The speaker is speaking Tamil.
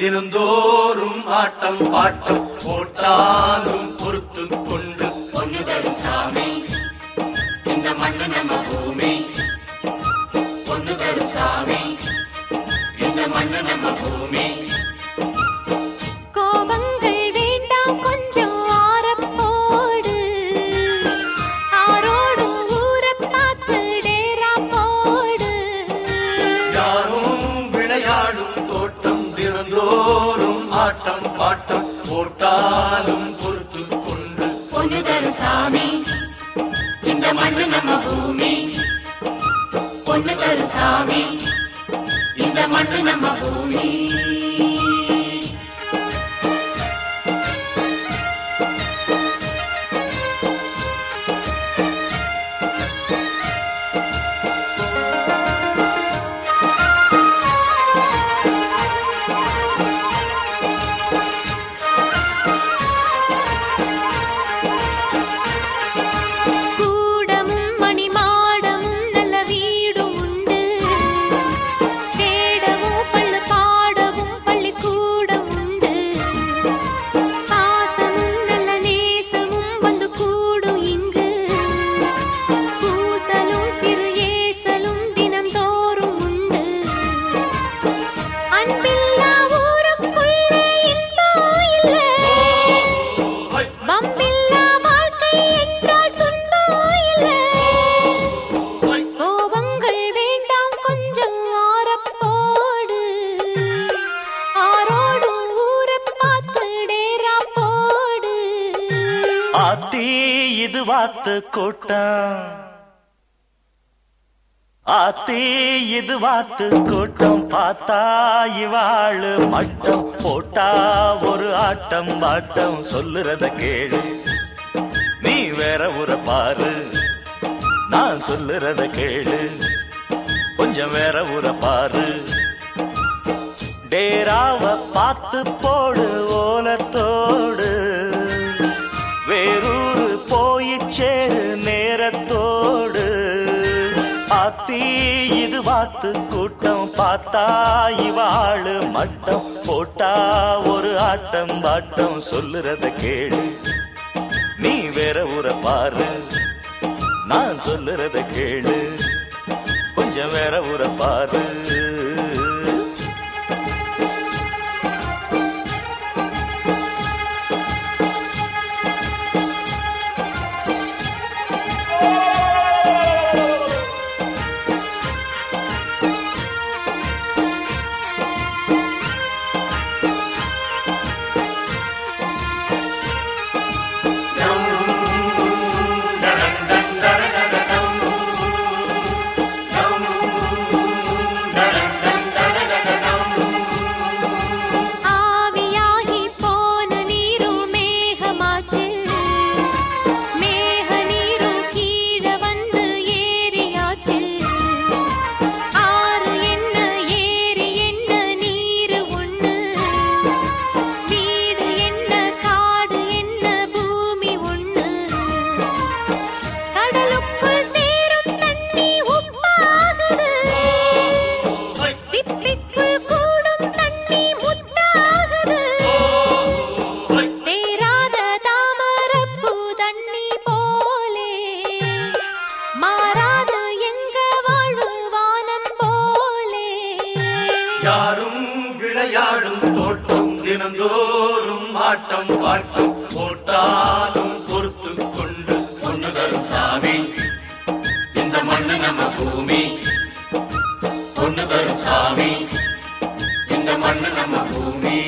தினந்தோறும் ஆட்டம் பாட்டம் போட்டாலும் பொறுத்து கொண்டு பொண்ணு தரும் சாமி இந்த மண்ணு நம்ம பூமி பொண்ணு தரும் சாமி இந்த மண்ணு நம்ம பூமி கோபங்கள் வேண்டாம் கொஞ்சம் ஆரப்போடு ஆரோடும் ஊரப் பார்த்து டேரா போடு யாரும் விளையாடும் தோட்டம் தினந்தோறும் ஆட்டம் பாட்டம் போட்டாலும் பொறுத்து கொண்டு பொண்ணு தரும் சாமி இந்த மண்ணு நம்ம பூமி பொண்ணு தரும் சாமி இந்த மண்ணு நம்ம பூமி கூடமும் மணிமாடமும் நல்ல வீடும் உண்டு தேடவும் பள்ளு பாடவும் பள்ளிக்கூடம் உண்டு பாசமும் நல்ல நேசமும் வந்து கூடும் இங்கு கூசலும் சிறு ஏசலும் தினம்தோறும் உண்டு அன்பில்லா ஊருக்குள்ளே இன்பம் இல்லை வம்பில்லா வாழ்க்கை என்றால் துன்பம் இல்லை கோபங்கள் வேண்டாம் கொஞ்சம் ஆரப்போடு ஆரோடும் ஊரப் பார்த்து டேரா போடு ஆத்தி இது வாத்து கூட்டம் ஆத்தி இது வாத்து கூட்டம் பார்த்தா இவாளு மட்டம் போட்டா ஒரு ஆட்டம் பாட்டம் சொல்லுறத கேளு நீ வேற ஊர பாரு நான் சொல்லுறத கேளு கொஞ்சம் வேற ஊர பாரு டேராவ பார்த்து போடு ஓலத்தோடு வேறூரு போய் சேரு நேரத்தோடு ஆத்தி இது வாத்து கூட்டம் பார்த்தா இவாளு மட்டம் போட்டா ஒரு ஆட்டம் பாட்டம் சொல்லுறத கேளு நீ வேற ஊர பாரு நான் சொல்லுறத கேளு கொஞ்சம் வேற ஊர பாரு ஆவியாகி போன நீரும் மேகமாச்சு மேக நீரும் கீழ வந்து ஏரியாச்சு ஆறு என்ன ஏரி என்ன நீரு ஒண்ணு வீடு என்ன காடு என்ன பூமி ஒண்ணு கடலுக்குள் சேரும் தண்ணி உப்பாகுது சிப்பிக்குள் கூடும் தண்ணி முத்தாகுது சேராத தாமரப்பூ தண்ணி போலே மாறாது எங்க வாழ்வு வானம் போலே யாரும் விளையாடும் தோட்டம் தினந்தோறும் ஆட்டம் பாட்டம் போட்டாலும் பொறுத்து கொண்டு பொண்ணு தரும் சாமி இந்த மண்ணு நம்ம பூமி பொண்ணு தரும் சாமி இந்த மண்ணு நம்ம பூமி